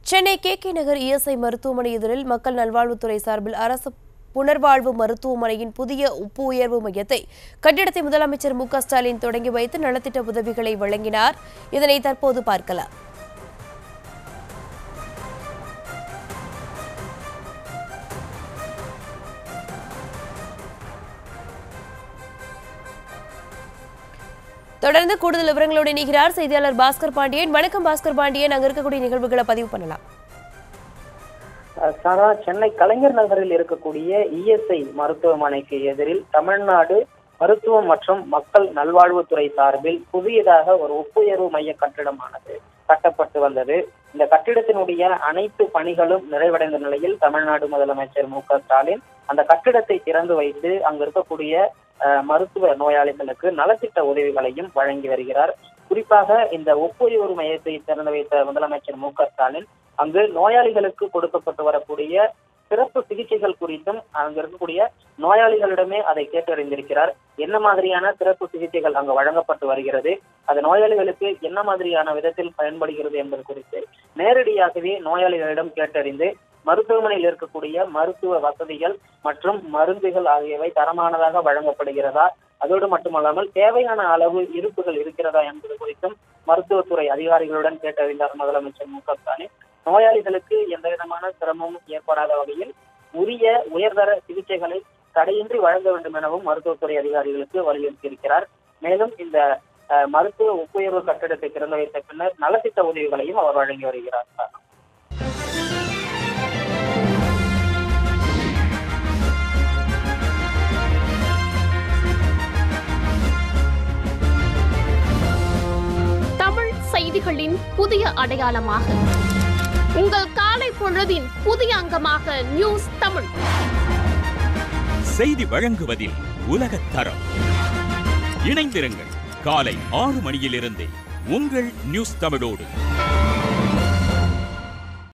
Chennai K K Nagar ESI மருத்துவமனை எதிரில் மக்கள் நல்வாழ்வுத்துறை சார்பில் அரசு புனர்வாழ்வு மருத்துவமனையின் புதிய உப்பு உயர்வு மையத்தை கட்டிடத்தை முதலமைச்சர் மு க ஸ்டாலின் தொடங்கி வைத்து நலத்திட்ட உதவிகளை வழங்கினார் இதனை தற்போது பார்க்கலாம் தொடர்ந்து கூடுதல் விவரங்களோடு இணைகிறார் செய்தியாளர் பாஸ்கர் பாண்டியன் வணக்கம் பாஸ்கர் பாண்டியன் அங்க இருக்கக்கூடிய நிகழ்வுகளை பதிவு பண்ணலாம் சாரா சென்னை கலைஞர் நகரில் இருக்கக்கூடிய இஎஸ்ஐ மருத்துவமனைக்கு எதிரில் தமிழ்நாடு மருத்துவம் மற்றும் மக்கள் நல்வாழ்வுத்துறை சார்பில் புதியதாக ஒரு ஒப்புயர்வு மைய கட்டிடமானது கட்டப்பட்டு வந்தது இந்த கட்டிடத்தினுடைய அனைத்து பணிகளும் நிறைவடைந்த நிலையில் தமிழ்நாடு முதலமைச்சர் மு க ஸ்டாலின் அந்த கட்டிடத்தை திறந்து வைத்து அங்கு இருக்கக்கூடிய அஹ், மருத்துவ நோயாளிகளுக்கு நலத்திட்ட உதவிகளையும் வழங்கி வருகிறார் குறிப்பாக இந்த ஒப்புயர்வு மையத்தை திறந்து வைத்த முதலமைச்சர் மு க ஸ்டாலின் அங்கு நோயாளிகளுக்கு கொடுக்கப்பட்டு வரக்கூடிய சிறப்பு சிகிச்சைகள் குறித்தும் அங்கு இருக்கக்கூடிய நோயாளிகளிடமே அதை கேட்டறிந்திருக்கிறார் என்ன மாதிரியான சிறப்பு சிகிச்சைகள் அங்கு வழங்கப்பட்டு வருகிறது அது நோயாளிகளுக்கு என்ன மாதிரியான விதத்தில் பயன்படுகிறது என்பது குறித்து நேரடியாகவே நோயாளிகளிடம் கேட்டறிந்து மருத்துவமனையில் இருக்கக்கூடிய மருத்துவ வசதிகள் மற்றும் மருந்துகள் ஆகியவை தரமானதாக வழங்கப்படுகிறதா அதோடு மட்டுமல்லாமல் தேவையான அளவு இருப்புகள் இருக்கிறதா என்பது குறித்தும் மருத்துவத்துறை அதிகாரிகளுடன் கேட்டறிந்தார் முதலமைச்சர் மு க ஸ்டாலின் நோயாளிகளுக்கு எந்த விதமான சிரமமும் ஏற்படாத வகையில் உரிய உயர்தர சிகிச்சைகளை தடையின்றி வழங்க வேண்டும் எனவும் மருத்துவத்துறை அதிகாரிகளுக்கு வலியுறுத்தியிருக்கிறார் மேலும் இந்த அஹ், மருத்துவ ஒப்புயர்வு கட்டிடத்தை திறந்து வைத்த பின்னர் நலத்திட்ட உதவிகளையும் அவர் வழங்கி வருகிறார் தமிழ் செய்திகளின் புதிய அடையாளமாக உங்கள் காலை பொழுதின் புதிய அங்கமாக நியூஸ் தமிழ் செய்தி வழங்குவதில் உலகத் தரம் இணைந்திருங்கள் காலை ஆறு மணியிலிருந்தே உங்கள் நியூஸ் தமிழோடு